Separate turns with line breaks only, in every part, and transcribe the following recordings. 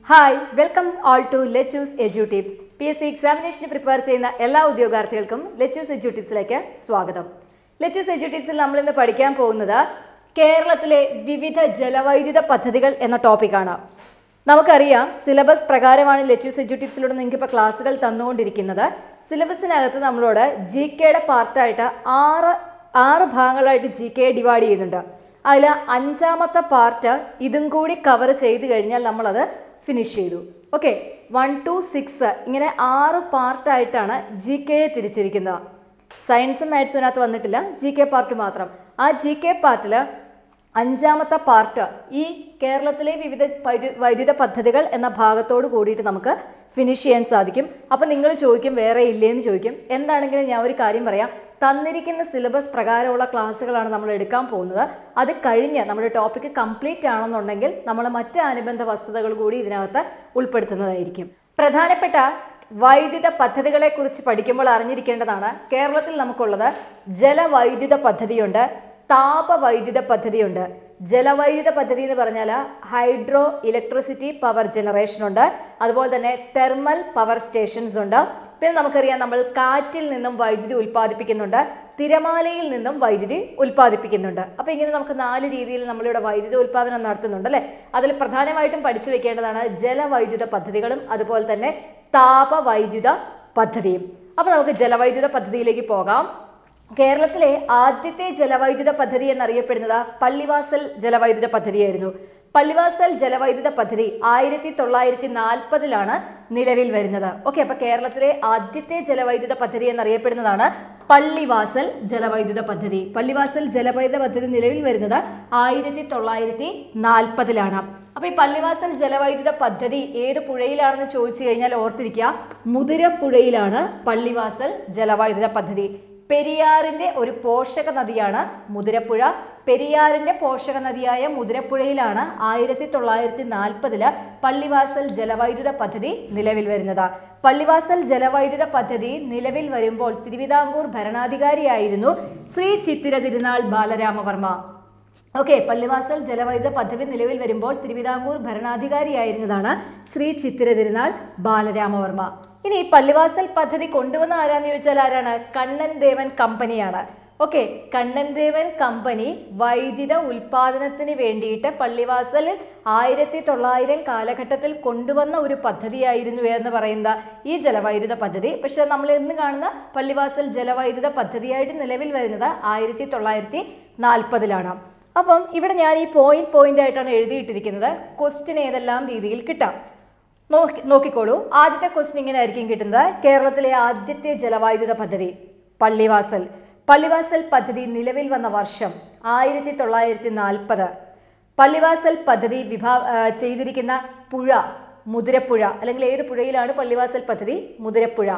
hi welcome all to Lechu's edu tips P S C എക്സാമിനേഷന് prepare ചെയ്യുന്ന എല്ലാ ഉദ്യോഗാർത്ഥികൾക്കും ലെച്ചൂസ് edu ടിപ്സിലേക്ക് സ്വാഗതം ലെച്ചൂസ് എജ്യൂ ടിപ്സിൽ നമ്മൾ ഇന്ന് പഠിക്കാൻ പോകുന്നത് കേരളത്തിലെ വിവിധ ജലവൈദ്യുത പദ്ധതികൾ എന്ന ടോപ്പിക്കാണ് നമുക്കറിയാം സിലബസ് പ്രകാരമാണ് ലെച്ചൂസ് എജ്യൂ ടിപ്സിലൂടെ നിങ്ങൾക്ക് ഇപ്പോൾ ക്ലാസ്സുകൾ തന്നുകൊണ്ടിരിക്കുന്നത് സിലബസിനകത്ത് നമ്മളോട് ജി കെയുടെ പാർട്ടായിട്ട് ആറ് ആറ് ഭാഗങ്ങളായിട്ട് ജി കെ ഡിവൈഡ് ചെയ്യുന്നുണ്ട് അതിൽ അഞ്ചാമത്തെ പാർട്ട് ഇതും കൂടി കവർ ചെയ്ത് കഴിഞ്ഞാൽ നമ്മളത് ഫിനിഷ് ചെയ്തു ഓക്കെ വൺ ടു സിക്സ് ഇങ്ങനെ ആറ് പാർട്ടായിട്ടാണ് ജി കെയെ തിരിച്ചിരിക്കുന്നത് സയൻസും മാത്സും വന്നിട്ടില്ല ജി കെ പാർട്ട് മാത്രം ആ ജി കെ പാർട്ടിൽ അഞ്ചാമത്തെ പാർട്ട് ഈ കേരളത്തിലെ വിവിധ വൈദ്യു വൈദ്യുത പദ്ധതികൾ എന്ന ഭാഗത്തോട് കൂടിയിട്ട് നമുക്ക് ഫിനിഷ് ചെയ്യാൻ സാധിക്കും അപ്പം നിങ്ങൾ ചോദിക്കും വേറെ ഇല്ലേന്ന് ചോദിക്കും എന്താണെങ്കിലും ഞാൻ ഒരു കാര്യം പറയാം തന്നിരിക്കുന്ന സിലബസ് പ്രകാരമുള്ള ക്ലാസ്സുകളാണ് നമ്മൾ എടുക്കാൻ പോകുന്നത് അത് കഴിഞ്ഞ് നമ്മുടെ ടോപ്പിക്ക് കംപ്ലീറ്റ് ആണെന്നുണ്ടെങ്കിൽ നമ്മൾ മറ്റ് അനുബന്ധ വസ്തുതകൾ കൂടി ഇതിനകത്ത് ഉൾപ്പെടുത്തുന്നതായിരിക്കും പ്രധാനപ്പെട്ട വൈദ്യുത പദ്ധതികളെ കുറിച്ച് പഠിക്കുമ്പോൾ അറിഞ്ഞിരിക്കേണ്ടതാണ് കേരളത്തിൽ നമുക്കുള്ളത് ജലവൈദ്യുത പദ്ധതിയുണ്ട് താപവൈദ്യുത പദ്ധതിയുണ്ട് ജലവൈദ്യുത പദ്ധതി എന്ന് പറഞ്ഞാൽ ഹൈഡ്രോ ഇലക്ട്രിസിറ്റി പവർ ജനറേഷൻ ഉണ്ട് അതുപോലെ തന്നെ തെർമൽ പവർ സ്റ്റേഷൻസ് ഉണ്ട് പിന്നെ നമുക്കറിയാം നമ്മൾ കാറ്റിൽ നിന്നും വൈദ്യുതി ഉൽപ്പാദിപ്പിക്കുന്നുണ്ട് തിരമാലയിൽ നിന്നും വൈദ്യുതി ഉൽപ്പാദിപ്പിക്കുന്നുണ്ട് അപ്പോൾ ഇങ്ങനെ നമുക്ക് നാല് രീതിയിൽ നമ്മളിവിടെ വൈദ്യുതി ഉൽപ്പാദനം നടത്തുന്നുണ്ട് അല്ലേ അതിൽ പ്രധാനമായിട്ടും പഠിച്ചു വെക്കേണ്ടതാണ് ജലവൈദ്യുത പദ്ധതികളും അതുപോലെ തന്നെ താപവൈദ്യുത പദ്ധതിയും അപ്പോൾ നമുക്ക് ജലവൈദ്യുത പദ്ധതിയിലേക്ക് പോകാം കേരളത്തിലെ ആദ്യത്തെ ജലവൈദ്യുത പദ്ധതി എന്നറിയപ്പെടുന്നത് പള്ളിവാസൽ ജലവൈദ്യുത പദ്ധതിയായിരുന്നു പള്ളിവാസൽ ജലവൈദ്യുത പദ്ധതി ആയിരത്തി തൊള്ളായിരത്തി നാൽപ്പതിലാണ് നിലവിൽ വരുന്നത് ഓക്കെ അപ്പൊ കേരളത്തിലെ ആദ്യത്തെ ജലവൈദ്യുത പദ്ധതി എന്നറിയപ്പെടുന്നതാണ് പള്ളിവാസൽ ജലവൈദ്യുത പദ്ധതി പള്ളിവാസൽ ജലവൈദ്യുത പദ്ധതി നിലവിൽ വരുന്നത് ആയിരത്തി തൊള്ളായിരത്തി നാൽപ്പതിലാണ് അപ്പൊ ഈ പള്ളിവാസൽ ജലവൈദ്യുത പദ്ധതി ഏത് പുഴയിലാണെന്ന് ചോദിച്ചു കഴിഞ്ഞാൽ ഓർത്തിരിക്കുക മുതിരപ്പുഴയിലാണ് പള്ളിവാസൽ ജലവൈദ്യുത പദ്ധതി പെരിയാറിന്റെ ഒരു പോഷക നദിയാണ് മുതിരപ്പുഴ പെരിയാറിന്റെ പോഷക നദിയായ മുതിരപ്പുഴയിലാണ് ആയിരത്തി തൊള്ളായിരത്തി നാൽപ്പതില് പള്ളിവാസൽ ജലവൈദ്യുത പദ്ധതി നിലവിൽ വരുന്നത് പള്ളിവാസൽ ജലവൈദ്യുത പദ്ധതി നിലവിൽ വരുമ്പോൾ തിരുവിതാംകൂർ ഭരണാധികാരിയായിരുന്നു ശ്രീ ചിത്തിര തിരുനാൾ ബാലരാമവർമ്മ ഓക്കെ പള്ളിവാസൽ ജലവൈദ്യുത പദ്ധതി നിലവിൽ വരുമ്പോൾ തിരുവിതാംകൂർ ഭരണാധികാരിയായിരുന്നതാണ് ശ്രീ ചിത്തിര തിരുനാൾ ബാലരാമവർമ്മ ഇനി പള്ളിവാസൽ പദ്ധതി കൊണ്ടുവന്ന ആരാന്ന് ചോദിച്ചാൽ ആരാണ് കണ്ണൻ ദേവൻ കമ്പനിയാണ് ഓക്കെ കണ്ണൻ ദേവൻ കമ്പനി വൈദ്യുത ഉൽപാദനത്തിന് വേണ്ടിയിട്ട് പള്ളിവാസലിൽ ആയിരത്തി തൊള്ളായിരം കാലഘട്ടത്തിൽ കൊണ്ടുവന്ന ഒരു പദ്ധതിയായിരുന്നു എന്ന് പറയുന്ന ഈ ജലവൈദ്യുത പദ്ധതി പക്ഷെ നമ്മൾ ഇന്ന് കാണുന്ന പള്ളിവാസൽ ജലവൈദ്യുത പദ്ധതിയായിട്ട് നിലവിൽ വരുന്നത് ആയിരത്തി തൊള്ളായിരത്തി നാൽപ്പതിലാണ് അപ്പം ഇവിടെ ഞാൻ ഈ പോയിന്റ് പോയിന്റ് ആയിട്ടാണ് എഴുതിയിട്ടിരിക്കുന്നത് ക്വസ്റ്റ്യൻ ഏതെല്ലാം രീതിയിൽ കിട്ടാം നോക്കി നോക്കിക്കോളൂ ആദ്യത്തെ ക്വസ്റ്റ്യൻ ഇങ്ങനെ ആയിരിക്കും കിട്ടുന്നത് കേരളത്തിലെ ആദ്യത്തെ ജലവൈദ്യുത പദ്ധതി പള്ളിവാസൽ പള്ളിവാസൽ പദ്ധതി നിലവിൽ വന്ന വർഷം ആയിരത്തി തൊള്ളായിരത്തി നാൽപ്പത് പള്ളിവാസൽ പദ്ധതി വിഭാ ചെയ്തിരിക്കുന്ന പുഴ മുതിരപ്പുഴ അല്ലെങ്കിൽ ഏത് പുഴയിലാണ് പള്ളിവാസൽ പദ്ധതി മുതിരപ്പുഴ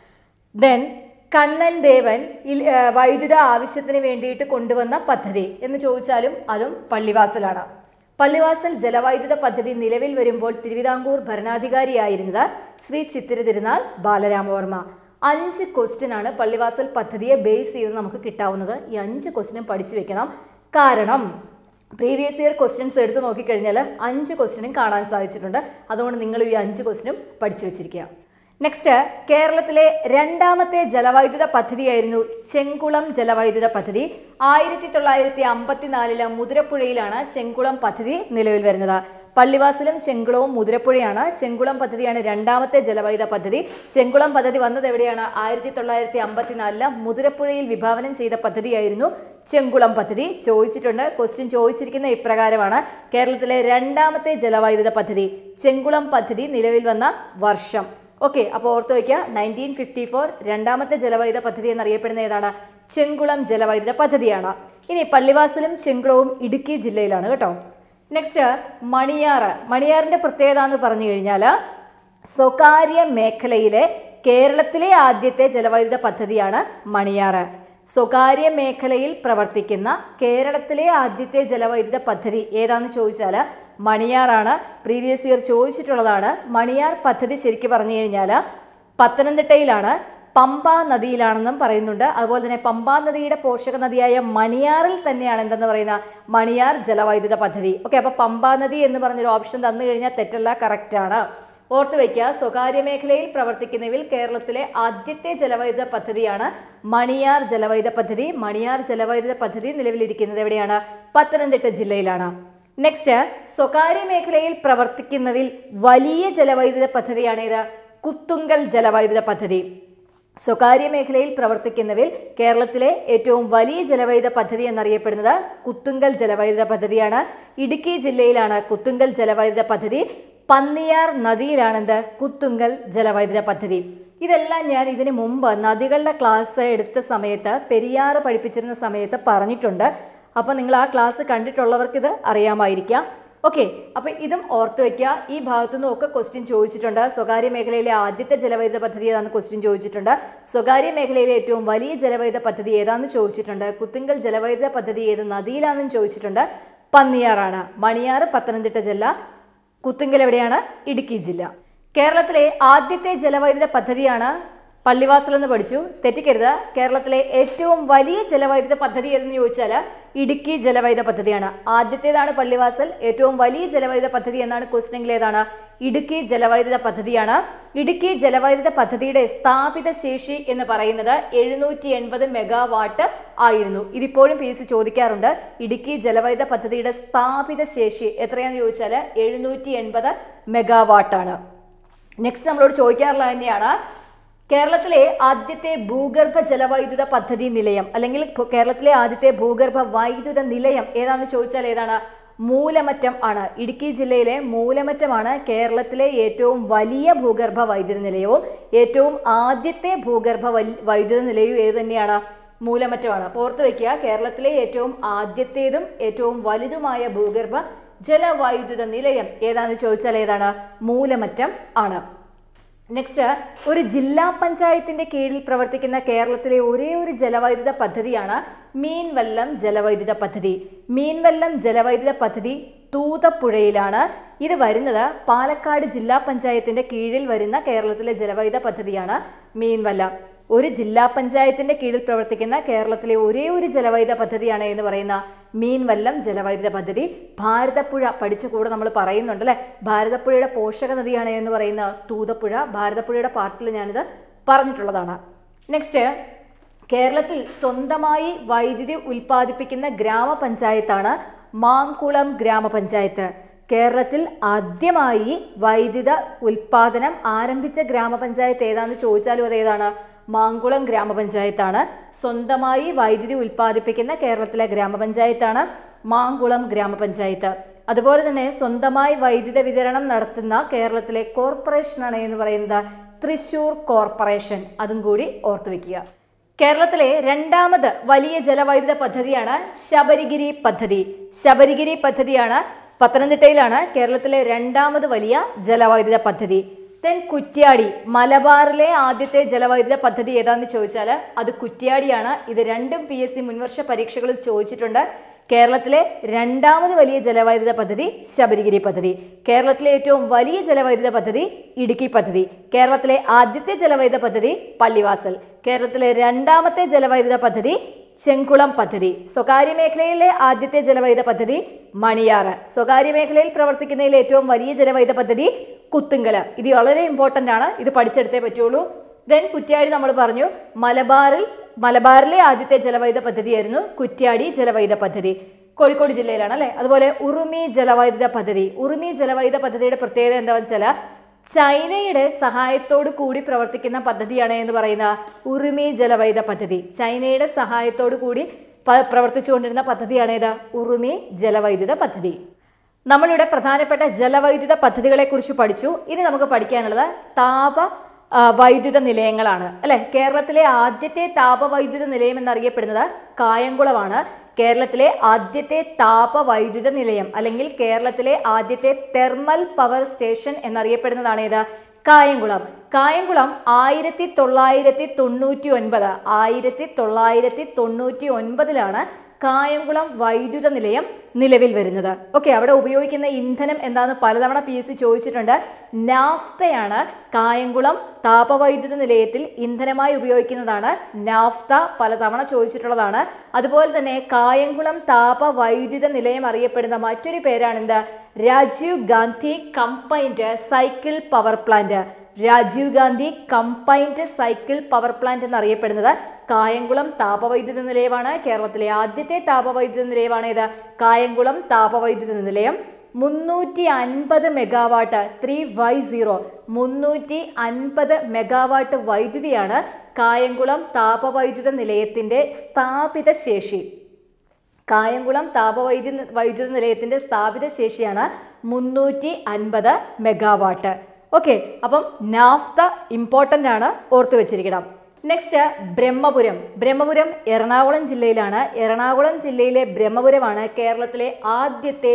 ദെൻ കണ്ണൻ ദേവൻ വൈദ്യുത ആവശ്യത്തിന് വേണ്ടിയിട്ട് കൊണ്ടുവന്ന പദ്ധതി എന്ന് ചോദിച്ചാലും അതും പള്ളിവാസലാണ് പള്ളിവാസൽ ജലവൈദ്യുത പദ്ധതി നിലവിൽ വരുമ്പോൾ തിരുവിതാംകൂർ ഭരണാധികാരിയായിരുന്നത് ശ്രീ ചിത്തിര തിരുനാൾ ബാലരാമവർമ്മ അഞ്ച് ക്വസ്റ്റ്യൻ ആണ് പള്ളിവാസൽ പദ്ധതിയെ ബേസ് ചെയ്ത് നമുക്ക് കിട്ടാവുന്നത് ഈ അഞ്ച് ക്വസ്റ്റ്യനും പഠിച്ചു വെക്കണം കാരണം പ്രീവിയസ് ഇയർ ക്വസ്റ്റ്യൻസ് എടുത്ത് നോക്കിക്കഴിഞ്ഞാൽ അഞ്ച് ക്വസ്റ്റ്യനും കാണാൻ സാധിച്ചിട്ടുണ്ട് അതുകൊണ്ട് നിങ്ങൾ ഈ അഞ്ച് ക്വസ്റ്റ്യനും പഠിച്ചു വെച്ചിരിക്കുക നെക്സ്റ്റ് കേരളത്തിലെ രണ്ടാമത്തെ ജലവൈദ്യുത പദ്ധതിയായിരുന്നു ചെങ്കുളം ജലവൈദ്യുത പദ്ധതി ആയിരത്തി തൊള്ളായിരത്തി അമ്പത്തിനാലില് മുതിരപ്പുഴയിലാണ് ചെങ്കുളം പദ്ധതി നിലവിൽ വരുന്നത് പള്ളിവാസലും ചെങ്കുളവും മുതിരപ്പുഴയാണ് ചെങ്കുളം പദ്ധതിയാണ് രണ്ടാമത്തെ ജലവൈദ്യുത പദ്ധതി ചെങ്കുളം പദ്ധതി വന്നത് എവിടെയാണ് ആയിരത്തി തൊള്ളായിരത്തി അമ്പത്തിനാലില് മുതിരപ്പുഴയിൽ വിഭാവനം ചെയ്ത പദ്ധതിയായിരുന്നു ചെങ്കുളം പദ്ധതി ചോദിച്ചിട്ടുണ്ട് ക്വസ്റ്റ്യൻ ചോദിച്ചിരിക്കുന്ന ഇപ്രകാരമാണ് കേരളത്തിലെ രണ്ടാമത്തെ ജലവൈദ്യുത പദ്ധതി ചെങ്കുളം പദ്ധതി നിലവിൽ വന്ന വർഷം ഓക്കെ അപ്പോൾ ഓർത്ത് വയ്ക്കുക നയൻറ്റീൻ ഫിഫ്റ്റി ഫോർ രണ്ടാമത്തെ ജലവൈദ്യുത പദ്ധതി എന്നറിയപ്പെടുന്ന ഏതാണ് ചെങ്കുളം ജലവൈദ്യുത പദ്ധതിയാണ് ഇനി പള്ളിവാസലും ചെങ്കുളവും ഇടുക്കി ജില്ലയിലാണ് കേട്ടോ നെക്സ്റ്റ് മണിയാറ് മണിയാറിന്റെ പ്രത്യേകത എന്ന് പറഞ്ഞു കഴിഞ്ഞാൽ സ്വകാര്യ മേഖലയിലെ കേരളത്തിലെ ആദ്യത്തെ ജലവൈദ്യുത പദ്ധതിയാണ് മണിയാറ് സ്വകാര്യ മേഖലയിൽ പ്രവർത്തിക്കുന്ന കേരളത്തിലെ ആദ്യത്തെ ജലവൈദ്യുത പദ്ധതി ഏതാണെന്ന് ചോദിച്ചാൽ മണിയാറാണ് പ്രീവിയസ് ഇയർ ചോദിച്ചിട്ടുള്ളതാണ് മണിയാർ പദ്ധതി ശരിക്കും പറഞ്ഞു കഴിഞ്ഞാൽ പത്തനംതിട്ടയിലാണ് പമ്പ നദിയിലാണെന്നും പറയുന്നുണ്ട് അതുപോലെ തന്നെ പമ്പാ നദിയുടെ പോഷക നദിയായ മണിയാറിൽ തന്നെയാണ് എന്തെന്ന് പറയുന്ന മണിയാർ ജലവൈദ്യുത പദ്ധതി ഓക്കെ അപ്പോൾ പമ്പാ നദി എന്ന് പറഞ്ഞൊരു ഓപ്ഷൻ തന്നു കഴിഞ്ഞാൽ തെറ്റല്ല കറക്റ്റ് ആണ് ഓർത്ത് വയ്ക്കുക സ്വകാര്യ മേഖലയിൽ പ്രവർത്തിക്കുന്നവയിൽ കേരളത്തിലെ ആദ്യത്തെ ജലവൈദ്യുത പദ്ധതിയാണ് മണിയാർ ജലവൈദ്യുത പദ്ധതി മണിയാർ ജലവൈദ്യുത പദ്ധതി നിലവിലിരിക്കുന്നത് എവിടെയാണ് പത്തനംതിട്ട ജില്ലയിലാണ് നെക്സ്റ്റ് സ്വകാര്യ മേഖലയിൽ പ്രവർത്തിക്കുന്നതിൽ വലിയ ജലവൈദ്യുത പദ്ധതിയാണ് ഇത് കുത്തുങ്കൽ ജലവൈദ്യുത പദ്ധതി സ്വകാര്യ മേഖലയിൽ പ്രവർത്തിക്കുന്നവയിൽ കേരളത്തിലെ ഏറ്റവും വലിയ ജലവൈദ്യുത പദ്ധതി എന്നറിയപ്പെടുന്നത് കുത്തുങ്കൽ ജലവൈദ്യുത പദ്ധതിയാണ് ഇടുക്കി ജില്ലയിലാണ് കുത്തുങ്കൽ ജലവൈദ്യുത പദ്ധതി പന്നിയാർ നദിയിലാണെന്ത് കുത്തുങ്കൽ ജലവൈദ്യുത പദ്ധതി ഇതെല്ലാം ഞാൻ ഇതിനു മുമ്പ് നദികളുടെ ക്ലാസ് എടുത്ത സമയത്ത് പെരിയാറ് പഠിപ്പിച്ചിരുന്ന സമയത്ത് പറഞ്ഞിട്ടുണ്ട് അപ്പോൾ നിങ്ങൾ ആ ക്ലാസ് കണ്ടിട്ടുള്ളവർക്ക് ഇത് അറിയാമായിരിക്കാം ഓക്കെ അപ്പോൾ ഇതും ഓർത്ത് വയ്ക്കുക ഈ ഭാഗത്തു നിന്നും ഒക്കെ ക്വസ്റ്റ്യൻ ചോദിച്ചിട്ടുണ്ട് സ്വകാര്യ മേഖലയിലെ ആദ്യത്തെ ജലവൈദ്യുത പദ്ധതി ഏതാണെന്ന് ക്വസ്റ്റ്യൻ ചോദിച്ചിട്ടുണ്ട് സ്വകാര്യ മേഖലയിലെ ഏറ്റവും വലിയ ജലവൈദ്യുത പദ്ധതി ഏതാണെന്ന് ചോദിച്ചിട്ടുണ്ട് കുത്തിങ്കൽ ജലവൈദ്യുത പദ്ധതി ഏത് നദിയിലാണെന്നും ചോദിച്ചിട്ടുണ്ട് പന്നിയാറാണ് മണിയാറ് പത്തനംതിട്ട ജില്ല കുത്തുങ്കൽ എവിടെയാണ് ഇടുക്കി ജില്ല കേരളത്തിലെ ആദ്യത്തെ ജലവൈദ്യുത പദ്ധതിയാണ് പള്ളിവാസൽ എന്ന് പഠിച്ചു തെറ്റിക്കരുത് കേരളത്തിലെ ഏറ്റവും വലിയ ജലവൈദ്യുത പദ്ധതി ഏതെന്ന് ചോദിച്ചാൽ ഇടുക്കി ജലവൈദ്യുത പദ്ധതിയാണ് ആദ്യത്തേതാണ് പള്ളിവാസൽ ഏറ്റവും വലിയ ജലവൈദ്യുത പദ്ധതി എന്നാണ് ക്വസ്റ്റനെങ്കിൽ ഏതാണ് ഇടുക്കി ജലവൈദ്യുത പദ്ധതിയാണ് ഇടുക്കി ജലവൈദ്യുത പദ്ധതിയുടെ സ്ഥാപിത ശേഷി എന്ന് പറയുന്നത് എഴുന്നൂറ്റി എൺപത് മെഗാവാട്ട് ആയിരുന്നു ഇതിപ്പോഴും പി എസ് ചോദിക്കാറുണ്ട് ഇടുക്കി ജലവൈദ്യുത പദ്ധതിയുടെ സ്ഥാപിത ശേഷി എത്രയാണെന്ന് ചോദിച്ചാൽ എഴുന്നൂറ്റി എൺപത് മെഗാവാട്ടാണ് നെക്സ്റ്റ് നമ്മളോട് ചോദിക്കാറുള്ളത് തന്നെയാണ് കേരളത്തിലെ ആദ്യത്തെ ഭൂഗർഭ ജലവൈദ്യുത പദ്ധതി നിലയം അല്ലെങ്കിൽ ഭൂ- കേരളത്തിലെ ആദ്യത്തെ ഭൂഗർഭ വൈദ്യുത നിലയം ഏതാണെന്ന് ചോദിച്ചാൽ ഏതാണ് മൂലമറ്റം ആണ് ഇടുക്കി ജില്ലയിലെ മൂലമറ്റമാണ് കേരളത്തിലെ ഏറ്റവും വലിയ ഭൂഗർഭ വൈദ്യുത നിലയവും ഏറ്റവും ആദ്യത്തെ ഭൂഗർഭ വൽ- വൈദ്യുത നിലയവും ഏത് തന്നെയാണ് മൂലമറ്റമാണ് അപ്പോൾ ഓർത്ത് വയ്ക്കുക കേരളത്തിലെ ഏറ്റവും ആദ്യത്തേതും ഏറ്റവും വലുതുമായ ഭൂഗർഭ ജലവൈദ്യുത നിലയം ഏതാണെന്ന് ചോദിച്ചാൽ ഏതാണ് മൂലമറ്റം ആണ് നെക്സ്റ്റ് ഒരു ജില്ലാ പഞ്ചായത്തിന്റെ കീഴിൽ പ്രവർത്തിക്കുന്ന കേരളത്തിലെ ഒരേ ഒരു ജലവൈദ്യുത പദ്ധതിയാണ് മീൻവല്ലം ജലവൈദ്യുത പദ്ധതി മീൻവല്ലം ജലവൈദ്യുത പദ്ധതി തൂതപ്പുഴയിലാണ് ഇത് വരുന്നത് പാലക്കാട് ജില്ലാ പഞ്ചായത്തിന്റെ കീഴിൽ വരുന്ന കേരളത്തിലെ ജലവൈദ്യുത പദ്ധതിയാണ് മീൻവല്ലം ഒരു ജില്ലാ പഞ്ചായത്തിന്റെ കീഴിൽ പ്രവർത്തിക്കുന്ന കേരളത്തിലെ ഒരേ ഒരു ജലവൈദ്യുത പദ്ധതിയാണ് എന്ന് പറയുന്ന മീൻവല്ലം ജലവൈദ്യുത പദ്ധതി ഭാരതപ്പുഴ പഠിച്ച കൂടെ നമ്മൾ പറയുന്നുണ്ട് അല്ലേ ഭാരതപ്പുഴയുടെ പോഷക നദിയാണ് എന്ന് പറയുന്ന തൂതപ്പുഴ ഭാരതപ്പുഴയുടെ പാർട്ടിൽ ഞാനിത് പറഞ്ഞിട്ടുള്ളതാണ് നെക്സ്റ്റ് കേരളത്തിൽ സ്വന്തമായി വൈദ്യുതി ഉൽപ്പാദിപ്പിക്കുന്ന ഗ്രാമപഞ്ചായത്താണ് മാങ്കുളം ഗ്രാമപഞ്ചായത്ത് കേരളത്തിൽ ആദ്യമായി വൈദ്യുത ഉൽപാദനം ആരംഭിച്ച ഗ്രാമപഞ്ചായത്ത് ഏതാണെന്ന് ചോദിച്ചാലും അത് ഏതാണ് മാങ്കുളം ഗ്രാമപഞ്ചായത്താണ് സ്വന്തമായി വൈദ്യുതി ഉൽപ്പാദിപ്പിക്കുന്ന കേരളത്തിലെ ഗ്രാമപഞ്ചായത്താണ് മാങ്കുളം ഗ്രാമപഞ്ചായത്ത് അതുപോലെ തന്നെ സ്വന്തമായി വൈദ്യുത വിതരണം നടത്തുന്ന കേരളത്തിലെ കോർപ്പറേഷനാണ് എന്ന് പറയുന്നത് തൃശൂർ കോർപ്പറേഷൻ അതും കൂടി ഓർത്തു വെക്കുക കേരളത്തിലെ രണ്ടാമത് വലിയ ജലവൈദ്യുത പദ്ധതിയാണ് ശബരിഗിരി പദ്ധതി ശബരിഗിരി പദ്ധതിയാണ് പത്തനംതിട്ടയിലാണ് കേരളത്തിലെ രണ്ടാമത് വലിയ ജലവൈദ്യുത പദ്ധതി ദെൻ കുറ്റ്യാടി മലബാറിലെ ആദ്യത്തെ ജലവൈദ്യുത പദ്ധതി ഏതാണെന്ന് ചോദിച്ചാൽ അത് കുറ്റ്യാടിയാണ് ഇത് രണ്ടും പി എസ് സി മുൻവർഷ പരീക്ഷകളിൽ ചോദിച്ചിട്ടുണ്ട് കേരളത്തിലെ രണ്ടാമത് വലിയ ജലവൈദ്യുത പദ്ധതി ശബരിഗിരി പദ്ധതി കേരളത്തിലെ ഏറ്റവും വലിയ ജലവൈദ്യുത പദ്ധതി ഇടുക്കി പദ്ധതി കേരളത്തിലെ ആദ്യത്തെ ജലവൈദ്യുത പദ്ധതി പള്ളിവാസൽ കേരളത്തിലെ രണ്ടാമത്തെ ജലവൈദ്യുത പദ്ധതി ചെങ്കുളം പദ്ധതി സ്വകാര്യ മേഖലയിലെ ആദ്യത്തെ ജലവൈദ്യുത പദ്ധതി മണിയാറ് സ്വകാര്യ മേഖലയിൽ പ്രവർത്തിക്കുന്നതിൽ ഏറ്റവും വലിയ ജലവൈദ്യുത പദ്ധതി കുത്തുങ്കല ഇത് വളരെ ഇമ്പോർട്ടൻ്റ് ആണ് ഇത് പഠിച്ചെടുത്തേ പറ്റുള്ളൂ ദെൻ കുറ്റ്യാടി നമ്മൾ പറഞ്ഞു മലബാറിൽ മലബാറിലെ ആദ്യത്തെ ജലവൈദ്യുത പദ്ധതിയായിരുന്നു കുറ്റ്യാടി ജലവൈദ്യുത പദ്ധതി കോഴിക്കോട് ജില്ലയിലാണ് അല്ലേ അതുപോലെ ഉറുമി ജലവൈദ്യുത പദ്ധതി ഉറുമി ജലവൈദ്യുത പദ്ധതിയുടെ പ്രത്യേകത എന്താണെന്ന് വെച്ചാൽ ചൈനയുടെ സഹായത്തോടു കൂടി പ്രവർത്തിക്കുന്ന പദ്ധതിയാണ് എന്ന് പറയുന്ന ഉറുമി ജലവൈദ്യുത പദ്ധതി ചൈനയുടെ സഹായത്തോടു കൂടി പ- പ്രവർത്തിച്ചുകൊണ്ടിരുന്ന പദ്ധതിയാണ് ഇത് ഉറുമി ജലവൈദ്യുത പദ്ധതി നമ്മളിവിടെ പ്രധാനപ്പെട്ട ജലവൈദ്യുത പദ്ധതികളെ കുറിച്ച് പഠിച്ചു ഇനി നമുക്ക് പഠിക്കാനുള്ളത് താപ ആ, വൈദ്യുത നിലയങ്ങളാണ് അല്ലെ കേരളത്തിലെ ആദ്യത്തെ താപവൈദ്യുത നിലയം എന്നറിയപ്പെടുന്നത് കായംകുളമാണ് കേരളത്തിലെ ആദ്യത്തെ താപവൈദ്യുത നിലയം അല്ലെങ്കിൽ കേരളത്തിലെ ആദ്യത്തെ തെർമൽ പവർ സ്റ്റേഷൻ എന്നറിയപ്പെടുന്നതാണ് ഏത് കായംകുളം കായംകുളം ആയിരത്തി തൊള്ളായിരത്തി തൊണ്ണൂറ്റി ഒൻപത് ആയിരത്തി തൊള്ളായിരത്തി തൊണ്ണൂറ്റി ഒൻപതിലാണ് കായംകുളം വൈദ്യുത നിലയം നിലവിൽ വരുന്നത് ഓക്കെ അവിടെ ഉപയോഗിക്കുന്ന ഇന്ധനം എന്താണെന്ന് പലതവണ പി എസ് സി ചോദിച്ചിട്ടുണ്ട് നാഫ്തയാണ് കായംകുളം താപവൈദ്യുത നിലയത്തിൽ ഇന്ധനമായി ഉപയോഗിക്കുന്നതാണ് നാഫ്ത പലതവണ ചോദിച്ചിട്ടുള്ളതാണ് അതുപോലെ തന്നെ കായംകുളം താപവൈദ്യുത നിലയം അറിയപ്പെടുന്ന മറ്റൊരു പേരാണ് എന്താ Rajiv Gandhi combined cycle power plant Rajiv Gandhi combined cycle power plant എന്നറിയപ്പെടുന്നത് കായംകുളം താപവൈദ്യുത നിലയമാണ് കേരളത്തിലെ ആദ്യത്തെ താപവൈദ്യുത നിലയമാണ് ഇത് കായംകുളം താപവൈദ്യുത നിലയം മുന്നൂറ്റി അൻപത് മെഗാവാട്ട് ത്രീ വൈ സീറോ മുന്നൂറ്റി അൻപത് മെഗാവാട്ട് വൈദ്യുതിയാണ് കായംകുളം താപവൈദ്യുത നിലയത്തിൻ്റെ സ്ഥാപിത ശേഷി കായംകുളം താപവൈദ്യുത വൈദ്യുത നിലയത്തിൻ്റെ സ്ഥാപിത ശേഷിയാണ് മുന്നൂറ്റി അൻപത് മെഗാവാട്ട് ഓക്കെ അപ്പം നാഫ്ത ഇമ്പോർട്ടൻ്റ് ആണ് ഓർത്തു വെച്ചിരിക്കണം നെക്സ്റ്റ് ബ്രഹ്മപുരം ബ്രഹ്മപുരം എറണാകുളം ജില്ലയിലാണ് എറണാകുളം ജില്ലയിലെ ബ്രഹ്മപുരമാണ് കേരളത്തിലെ ആദ്യത്തെ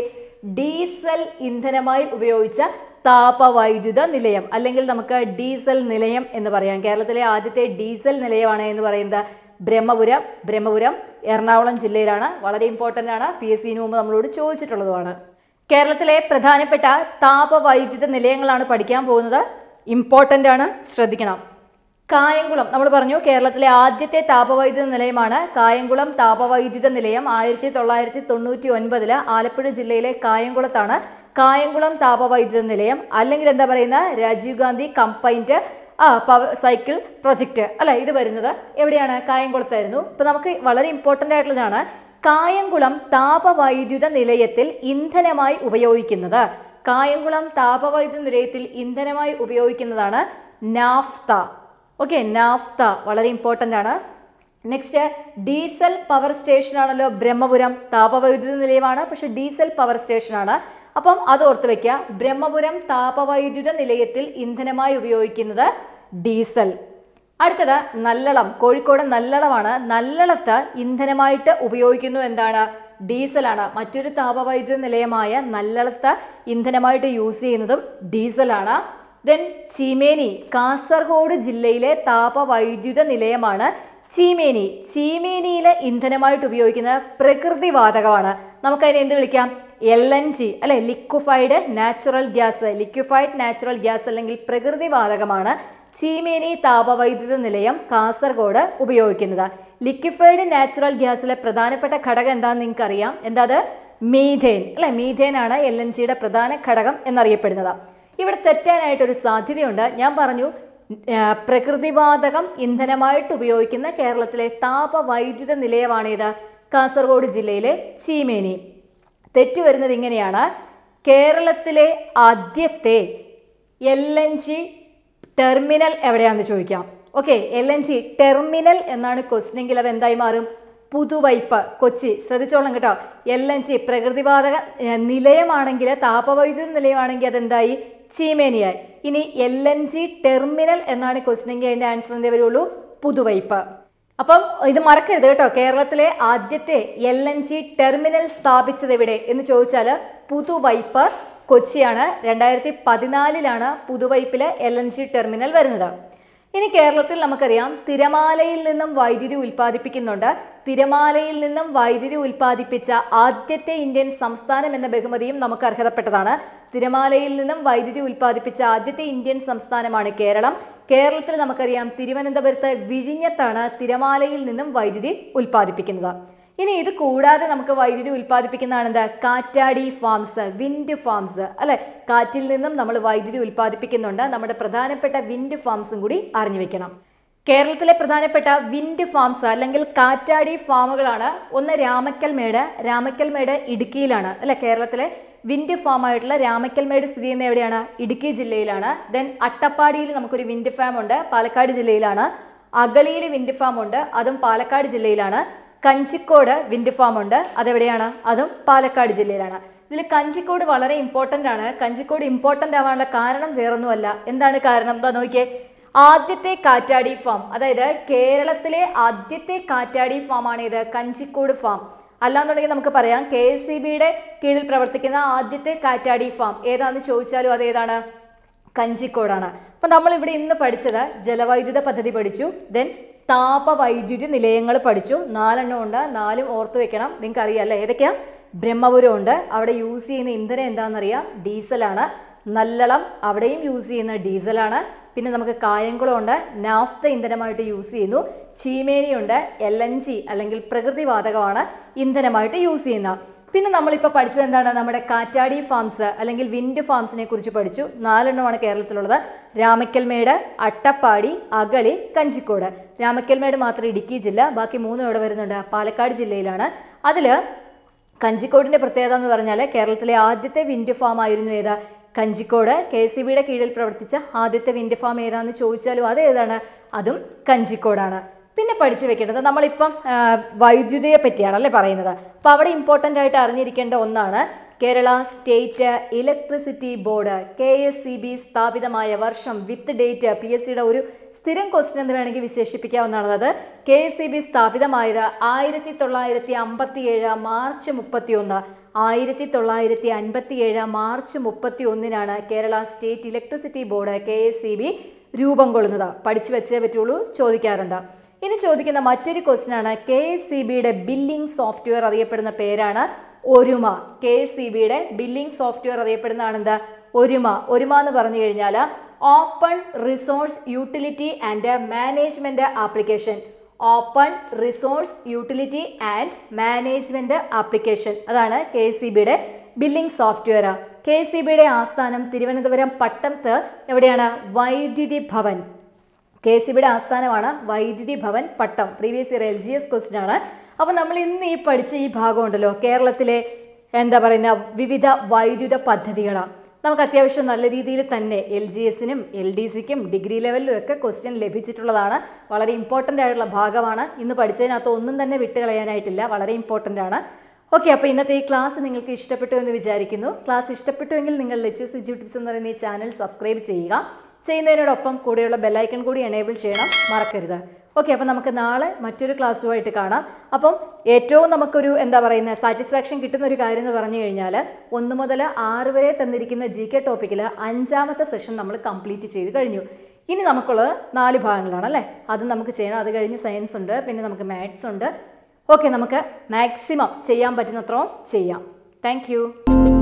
ഡീസൽ ഇന്ധനമായി ഉപയോഗിച്ച താപവൈദ്യുത നിലയം അല്ലെങ്കിൽ നമുക്ക് ഡീസൽ നിലയം എന്ന് പറയാം കേരളത്തിലെ ആദ്യത്തെ ഡീസൽ നിലയമാണ് എന്ന് പറയുന്നത് ബ്രഹ്മപുരം ബ്രഹ്മപുരം എറണാകുളം ജില്ലയിലാണ് വളരെ ഇമ്പോർട്ടൻ്റ് ആണ് പി എസ് സിന് മുമ്പ് നമ്മളോട് ചോദിച്ചിട്ടുള്ളതുമാണ് കേരളത്തിലെ പ്രധാനപ്പെട്ട താപവൈദ്യുത നിലയങ്ങളാണ് പഠിക്കാൻ പോകുന്നത് ഇമ്പോർട്ടൻ്റ് ആണ് ശ്രദ്ധിക്കണം കായംകുളം നമ്മൾ പറഞ്ഞു കേരളത്തിലെ ആദ്യത്തെ താപവൈദ്യുത നിലയമാണ് കായംകുളം താപവൈദ്യുത നിലയം ആയിരത്തി തൊള്ളായിരത്തി തൊണ്ണൂറ്റി ഒൻപതില് ആലപ്പുഴ ജില്ലയിലെ കായംകുളത്താണ് കായംകുളം താപവൈദ്യുത നിലയം അല്ലെങ്കിൽ എന്താ പറയുന്ന രാജീവ് ഗാന്ധി കമ്പൈൻഡ് ആ പവർ സൈക്കിൾ പ്രൊജക്റ്റ് അല്ലെ ഇത് വരുന്നത് എവിടെയാണ് കായംകുളത്തായിരുന്നു ഇപ്പൊ നമുക്ക് വളരെ ഇമ്പോർട്ടൻ്റ് ആയിട്ടുള്ളതാണ് കായംകുളം താപവൈദ്യുത നിലയത്തിൽ ഇന്ധനമായി ഉപയോഗിക്കുന്നത് കായംകുളം താപവൈദ്യുത നിലയത്തിൽ ഇന്ധനമായി ഉപയോഗിക്കുന്നതാണ് നാഫ്ത ഓക്കെ നാഫ്ത വളരെ ഇമ്പോർട്ടൻ്റ് ആണ് നെക്സ്റ്റ് ഡീസൽ പവർ സ്റ്റേഷൻ ആണല്ലോ ബ്രഹ്മപുരം താപവൈദ്യുത നിലയമാണ് പക്ഷെ ഡീസൽ പവർ സ്റ്റേഷൻ ആണ് അപ്പം അത് ഓർത്ത് വെക്കുക ബ്രഹ്മപുരം താപവൈദ്യുത നിലയത്തിൽ ഇന്ധനമായി ഉപയോഗിക്കുന്നത് ഡീസൽ അടുത്തത് നല്ലളം കോഴിക്കോട് നല്ലളമാണ് നല്ലളത്ത് ഇന്ധനമായിട്ട് ഉപയോഗിക്കുന്നു എന്താണ് ഡീസലാണ് മറ്റൊരു താപവൈദ്യുത നിലയമായ നല്ലളത്ത് ഇന്ധനമായിട്ട് യൂസ് ചെയ്യുന്നതും ഡീസലാണ് ദെൻ ചീമേനി കാസർഗോഡ് ജില്ലയിലെ താപവൈദ്യുത നിലയമാണ് ചീമേനി ചീമേനിയിലെ ഇന്ധനമായിട്ട് ഉപയോഗിക്കുന്ന പ്രകൃതിവാതകമാണ് നമുക്കതിനെ എന്ത് വിളിക്കാം എൽ എൻ ജി അല്ലെ liquefied natural gas liquefied natural gas അല്ലെങ്കിൽ പ്രകൃതിവാതകമാണ് ചീമേനി താപവൈദ്യുത നിലയം കാസർഗോഡ് ഉപയോഗിക്കുന്നത് ലിക്വിഫൈഡ് നാച്ചുറൽ ഗ്യാസിലെ പ്രധാനപ്പെട്ട ഘടകം എന്താണെന്ന് നിങ്ങൾക്ക് അറിയാം എന്താ അത് മീഥേൻ അല്ലെ മീഥേൻ ആണ് എൽ എൻ ജിയുടെ പ്രധാന ഘടകം എന്നറിയപ്പെടുന്നത് ഇവിടെ തെറ്റാനായിട്ടൊരു സാധ്യതയുണ്ട് ഞാൻ പറഞ്ഞു ആ, പ്രകൃതിവാതകം ഇന്ധനമായിട്ട് ഉപയോഗിക്കുന്ന കേരളത്തിലെ താപവൈദ്യുത നിലയമാണിത് കാസർഗോഡ് ജില്ലയിലെ ചീമേനി തെറ്റ് വരുന്നത് ഇങ്ങനെയാണ് കേരളത്തിലെ ആദ്യത്തെ എൽ എൻ ജി ടെർമിനൽ എവിടെയാണെന്ന് ചോദിക്കാം okay L N G terminal എന്നാണ് ക്വസ്റ്റ്യൻ എങ്കിൽ അത് എന്തായി മാറും പുതുവൈപ്പ് കൊച്ചി ശ്രദ്ധിച്ചോളാം കേട്ടോ എൽ എൻ ജി പ്രകൃതിവാതക ഏ, നിലയമാണെങ്കിൽ താപവൈദ്യുത നിലയമാണെങ്കിൽ അതെന്തായി ചീമേനിയായി ഇനി എൽ എൻ ജി ടെർമിനൽ എന്നാണ് ക്വസ്റ്റ്യൻ എങ്കിൽ അതിൻ്റെ ആൻസർ എന്തേ വരുള്ളൂ പുതുവൈപ്പ് അപ്പം ഇത് മറക്കരുത് കേട്ടോ കേരളത്തിലെ ആദ്യത്തെ എൽ എൻ ജി ടെർമിനൽ സ്ഥാപിച്ചത് എവിടെ എന്ന് ചോദിച്ചാൽ പുതുവൈപ്പ് കൊച്ചിയാണ് രണ്ടായിരത്തി പതിനാലിലാണ് പുതുവൈപ്പിലെ എൽ എൻ ജി ടെർമിനൽ വരുന്നത് ഇനി കേരളത്തിൽ നമുക്കറിയാം തിരമാലയിൽ നിന്നും വൈദ്യുതി ഉൽപ്പാദിപ്പിക്കുന്നുണ്ട് തിരമാലയിൽ നിന്നും വൈദ്യുതി ഉൽപ്പാദിപ്പിച്ച ആദ്യത്തെ ഇന്ത്യൻ സംസ്ഥാനം എന്ന ബഹുമതിയും നമുക്ക് അർഹതപ്പെട്ടതാണ് തിരമാലയിൽ നിന്നും വൈദ്യുതി ഉൽപ്പാദിപ്പിച്ച ആദ്യത്തെ ഇന്ത്യൻ സംസ്ഥാനമാണ് കേരളം കേരളത്തിൽ നമുക്കറിയാം തിരുവനന്തപുരത്ത് വിഴിഞ്ഞത്താണ് തിരമാലയിൽ നിന്നും വൈദ്യുതി ഉൽപ്പാദിപ്പിക്കുന്നത് ഇനി ഇത് കൂടാതെ നമുക്ക് വൈദ്യുതി ഉൽപ്പാദിപ്പിക്കുന്നതാണ് എന്താ കാറ്റാടി ഫാംസ് വിൻഡ് ഫാംസ് അല്ലെ കാറ്റിൽ നിന്നും നമ്മൾ വൈദ്യുതി ഉൽപ്പാദിപ്പിക്കുന്നുണ്ട് നമ്മുടെ പ്രധാനപ്പെട്ട വിൻഡ് ഫാംസും കൂടി അറിഞ്ഞു വെക്കണം കേരളത്തിലെ പ്രധാനപ്പെട്ട വിൻഡ് ഫാംസ് അല്ലെങ്കിൽ കാറ്റാടി ഫാമുകളാണ് ഒന്ന് രാമക്കൽമേട് രാമക്കൽമേട് ഇടുക്കിയിലാണ് അല്ലെ കേരളത്തിലെ വിൻഡ് ഫാം ആയിട്ടുള്ള രാമക്കൽമേട് സ്ഥിതി ചെയ്യുന്ന എവിടെയാണ് ഇടുക്കി ജില്ലയിലാണ് ദെൻ അട്ടപ്പാടിയിൽ നമുക്കൊരു വിൻഡ് ഫാം ഉണ്ട് പാലക്കാട് ജില്ലയിലാണ് അഗളിയിൽ വിൻഡ് ഫാം ഉണ്ട് അതും പാലക്കാട് ജില്ലയിലാണ് കഞ്ചിക്കോട് വിൻഡ് ഫാം ഉണ്ട് അതെവിടെയാണ് അതും പാലക്കാട് ജില്ലയിലാണ് ഇതിൽ കഞ്ചിക്കോട് വളരെ ഇമ്പോർട്ടൻ്റ് ആണ് കഞ്ചിക്കോട് ഇമ്പോർട്ടൻ്റ് ആവാനുള്ള കാരണം വേറൊന്നുമല്ല എന്താണ് കാരണം എന്താ നോക്കിയേ ആദ്യത്തെ കാറ്റാടി ഫാം അതായത് കേരളത്തിലെ ആദ്യത്തെ കാറ്റാടി ഫാമാണ് ഇത് കഞ്ചിക്കോട് ഫാം അല്ലാന്നുണ്ടെങ്കിൽ നമുക്ക് പറയാം കെ എസ് സി ബിയുടെ കീഴിൽ പ്രവർത്തിക്കുന്ന ആദ്യത്തെ കാറ്റാടി ഫാം ഏതാണെന്ന് ചോദിച്ചാലും അത് ഏതാണ് കഞ്ചിക്കോടാണ് അപ്പം നമ്മൾ ഇവിടെ ഇന്ന് പഠിച്ചത് ജലവൈദ്യുത പദ്ധതി പഠിച്ചു ദെൻ താപവൈദ്യുതി നിലയങ്ങൾ പഠിച്ചു നാലെണ്ണം ഉണ്ട് നാലും ഓർത്ത് വെക്കണം നിങ്ങൾക്ക് അറിയാം അല്ലേ ഏതൊക്കെയാ ബ്രഹ്മപുരം ഉണ്ട് അവിടെ യൂസ് ചെയ്യുന്ന ഇന്ധനം എന്താണെന്നറിയാം ഡീസലാണ് നല്ലളം അവിടെയും യൂസ് ചെയ്യുന്ന ഡീസലാണ് പിന്നെ നമുക്ക് കായംകുളം ഉണ്ട് നാഫ്ത ഇന്ധനമായിട്ട് യൂസ് ചെയ്യുന്നു ചീമേനിയുണ്ട് എൽ എൻ ജി അല്ലെങ്കിൽ പ്രകൃതിവാതകമാണ് ഇന്ധനമായിട്ട് യൂസ് ചെയ്യുന്ന പിന്നെ നമ്മളിപ്പോൾ പഠിച്ചത് എന്താണ് നമ്മുടെ കാറ്റാടി ഫാംസ് അല്ലെങ്കിൽ വിൻഡ് ഫാംസിനെ കുറിച്ച് പഠിച്ചു നാലെണ്ണമാണ് കേരളത്തിലുള്ളത് രാമക്കൽമേട് അട്ടപ്പാടി അകളി കഞ്ചിക്കോട് രാമക്കൽമേട് മാത്രം ഇടുക്കി ജില്ല ബാക്കി മൂന്നും എവിടെ വരുന്നുണ്ട് പാലക്കാട് ജില്ലയിലാണ് അതിൽ കഞ്ചിക്കോടിൻ്റെ പ്രത്യേകത എന്ന് പറഞ്ഞാൽ കേരളത്തിലെ ആദ്യത്തെ വിൻഡ് ഫാം ആയിരുന്നു ഏതാ കഞ്ചിക്കോട് കെ സി ബിയുടെ കീഴിൽ പ്രവർത്തിച്ച ആദ്യത്തെ വിൻഡ് ഫാം ഏതാണെന്ന് ചോദിച്ചാലും അത് ഏതാണ് അതും കഞ്ചിക്കോടാണ് പിന്നെ പഠിച്ചു വെക്കേണ്ടത് നമ്മളിപ്പം ആ, വൈദ്യുതിയെ പറ്റിയാണല്ലേ പറയുന്നത് അപ്പോൾ അവിടെ ഇമ്പോർട്ടൻ്റ് ആയിട്ട് അറിഞ്ഞിരിക്കേണ്ട ഒന്നാണ് Kerala state electricity board K S C B സ്ഥാപിതമായ വർഷം വിത്ത് ഡേറ്റ് പി എസ് സിയുടെ ഒരു സ്ഥിരം ക്വസ്റ്റ്യൻ എന്ന് വേണമെങ്കിൽ വിശേഷിപ്പിക്കാവുന്നതാണ് അത് കെ എസ് സി ബി സ്ഥാപിതമായത് ആയിരത്തി തൊള്ളായിരത്തി അമ്പത്തി ഏഴ് മാർച്ച് മുപ്പത്തി ഒന്ന് ആയിരത്തി തൊള്ളായിരത്തി അൻപത്തി ഏഴ് മാർച്ച് മുപ്പത്തി ഒന്നിനാണ് Kerala state electricity board K S C B രൂപം കൊള്ളുന്നത് പഠിച്ചു വെച്ചേ പറ്റുള്ളൂ ചോദിക്കാറുണ്ട് ഇനി ചോദിക്കുന്ന മറ്റൊരു ക്വസ്റ്റ്യൻ ആണ് കെ എസ് സി ബിയുടെ ബില്ലിംഗ് സോഫ്റ്റ്വെയർ അറിയപ്പെടുന്ന പേരാണ് ഒരുമ കെ എസ് സി ബിയുടെ ബില്ലിംഗ് സോഫ്റ്റ്വെയർ അറിയപ്പെടുന്നതാണ് എന്താ ഒരുമ ഒരുമ എന്ന് പറഞ്ഞു കഴിഞ്ഞാൽ open resource utility and management application open resource utility and management application അതാണ് കെ എസ് സി ബിയുടെ billing software K S C ബിയുടെ ആസ്ഥാനം തിരുവനന്തപുരം പട്ടത്ത് എവിടെയാണ് വൈദ്യുതി ഭവൻ കെ സി ബിയുടെ ആസ്ഥാനമാണ് Vydyuthi Bhavan Pattom previous year L G S question ആണ് അപ്പോൾ നമ്മൾ ഇന്ന് ഈ പഠിച്ച ഈ ഭാഗം ഉണ്ടല്ലോ കേരളത്തിലെ എന്താ പറയുന്ന വിവിധ വൈദ്യുത പദ്ധതികളാണ് നമുക്ക് അത്യാവശ്യം നല്ല രീതിയിൽ തന്നെ എൽ ജി എസിനും എൽ ഡി സിക്കും ഡിഗ്രി ലെവലിലും ഒക്കെ ക്വസ്റ്റ്യൻ ലഭിച്ചിട്ടുള്ളതാണ് വളരെ ഇമ്പോർട്ടൻ്റ് ആയിട്ടുള്ള ഭാഗമാണ് ഇന്ന് പഠിച്ചതിനകത്ത് ഒന്നും തന്നെ വിട്ടുകളയാനായിട്ടില്ല വളരെ ഇമ്പോർട്ടൻ്റ് ആണ് ഓക്കെ അപ്പോൾ ഇന്നത്തെ ഈ ക്ലാസ് നിങ്ങൾക്ക് ഇഷ്ടപ്പെട്ടു എന്ന് വിചാരിക്കുന്നു ക്ലാസ് ഇഷ്ടപ്പെട്ടുവെങ്കിൽ നിങ്ങൾ ലെച്ചൂസ് എജ്യൂട്ടിപ്സ് എന്ന് പറയുന്ന ഈ ചാനൽ സബ്സ്ക്രൈബ് ചെയ്യുക ചെയ്യുന്നതിനോടൊപ്പം കൂടെയുള്ള ബെല്ലൈക്കൺ കൂടി എനേബിൾ ചെയ്യണം മറക്കരുത് ഓക്കെ അപ്പോൾ നമുക്ക് നാളെ മറ്റൊരു ക്ലാസ്സുമായിട്ട് കാണാം അപ്പം ഏറ്റവും നമുക്കൊരു എന്താ പറയുന്ന സാറ്റിസ്ഫാക്ഷൻ കിട്ടുന്ന ഒരു കാര്യം എന്ന് പറഞ്ഞു കഴിഞ്ഞാൽ ഒന്ന് മുതൽ ആറ് വരെ തന്നിരിക്കുന്ന ജി കെ ടോപ്പിക്കിൽ അഞ്ചാമത്തെ സെഷൻ നമ്മൾ കംപ്ലീറ്റ് ചെയ്ത് കഴിഞ്ഞു ഇനി നമുക്കുള്ളത് നാല് ഭാഗങ്ങളാണ് അല്ലേ അത് നമുക്ക് ചെയ്യണം അത് കഴിഞ്ഞ് സയൻസ് ഉണ്ട് പിന്നെ നമുക്ക് മാത്സ് ഉണ്ട് ഓക്കെ നമുക്ക് മാക്സിമം ചെയ്യാൻ പറ്റുന്നത്രയും ചെയ്യാം താങ്ക്